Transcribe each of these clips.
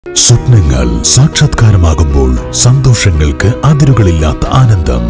സ്വപ്നങ്ങൾ സാക്ഷാത്കാരമാകുമ്പോൾ സന്തോഷങ്ങൾക്ക് അതിരുകളില്ലാത്ത ആനന്ദം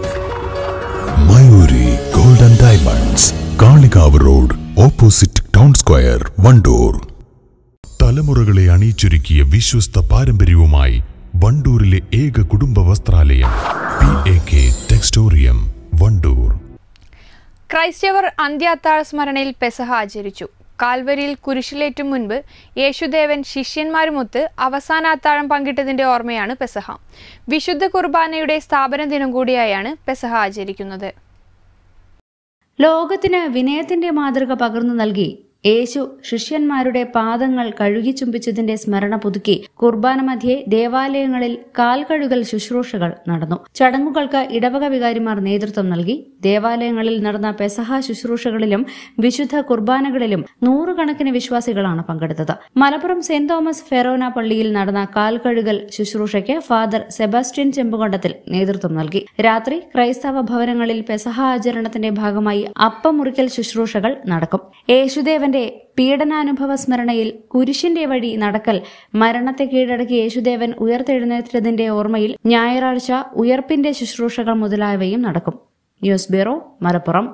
Mayuri golden diamonds Kalikavu road opposite town square Wandoor തലമുറകളെ അണിയിച്ചൊരുക്കിയ വിശ്വസ്ത പാരമ്പര്യവുമായി വണ്ടൂരിലെ ഏക കുടുംബ വസ്ത്രാലയം P A K textorium Wandoor ക്രൈസ്തവർ അന്ത്യാത്താഴ സ്മരണയിൽ പെസഹ ആചരിച്ചു കാൽവരിയിൽ കുരിശിലേറ്റും മുൻപ് യേശുദേവൻ ശിഷ്യന്മാരുമൊത്ത് അവസാന അത്താഴം പങ്കിട്ടതിന്റെ ഓർമ്മയാണ് പെസഹ വിശുദ്ധ കുർബാനയുടെ സ്ഥാപന ദിനം കൂടിയായാണ് പെസഹ ആചരിക്കുന്നത് ലോകത്തിന് വിനയത്തിന്റെ മാതൃക പകർന്നു നൽകി യേശു ശിഷ്യന്മാരുടെ പാദങ്ങൾ കഴുകി ചുംബിച്ചതിന്റെ സ്മരണ പുതുക്കി കുർബാന മധ്യേ ദേവാലയങ്ങളിൽ കാൽ കഴുകൽ ശുശ്രൂഷകൾ നടന്നു ചടങ്ങുകൾക്ക് ഇടവക വികാരിമാർ നേതൃത്വം നൽകി ദേവാലയങ്ങളിൽ നടന്ന പെസഹ ശുശ്രൂഷകളിലും വിശുദ്ധ കുർബാനകളിലും നൂറുകണക്കിന് വിശ്വാസികളാണ് പങ്കെടുത്തത് മലപ്പുറം സെന്റ് തോമസ് ഫെറോന പള്ളിയിൽ നടന്ന കാൽ കഴുകൽ ശുശ്രൂഷയ്ക്ക് ഫാദർ സെബാസ്റ്റ്യൻ ചെമ്പുകണ്ടത്തിൽ നേതൃത്വം നൽകി രാത്രി ക്രൈസ്തവ ഭവനങ്ങളിൽ പെസഹ ആചരണത്തിന്റെ ഭാഗമായി അപ്പമുറിക്കൽ ശുശ്രൂഷകൾ നടക്കും യേശുദേവന്റെ പീഡനാനുഭവ സ്മരണയിൽ കുരിശിന്റെ വഴി നടക്കൽ മരണത്തെ കീഴടക്കി യേശുദേവൻ ഉയർത്തെഴുന്നേറ്റതിന്റെ ഓർമ്മയിൽ ഞായറാഴ്ച ഉയർപ്പിന്റെ ശുശ്രൂഷകൾ മുതലായവയും നടക്കും ന്യൂസ് ബ്യൂറോ മലപ്പുറം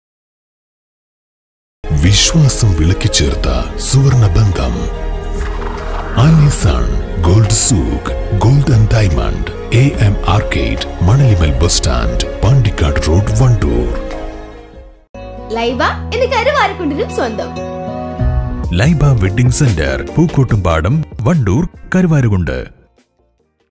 വിശ്വാസം വിളക്കിച്ചേർത്ത സുവർണ ബന്ധം Alison gold souk gold and diamond A M arcade Manalimal bus stand Pandikkad road Wandoor Laiba എന്ന് കരുവാരക്കുണ്ടിനും സ്വന്തം ലൈബ വെഡിംഗ് സെന്റർ പൂക്കോട്ടുംപാടം വണ്ടൂർ കരുവാരുകുണ്ട്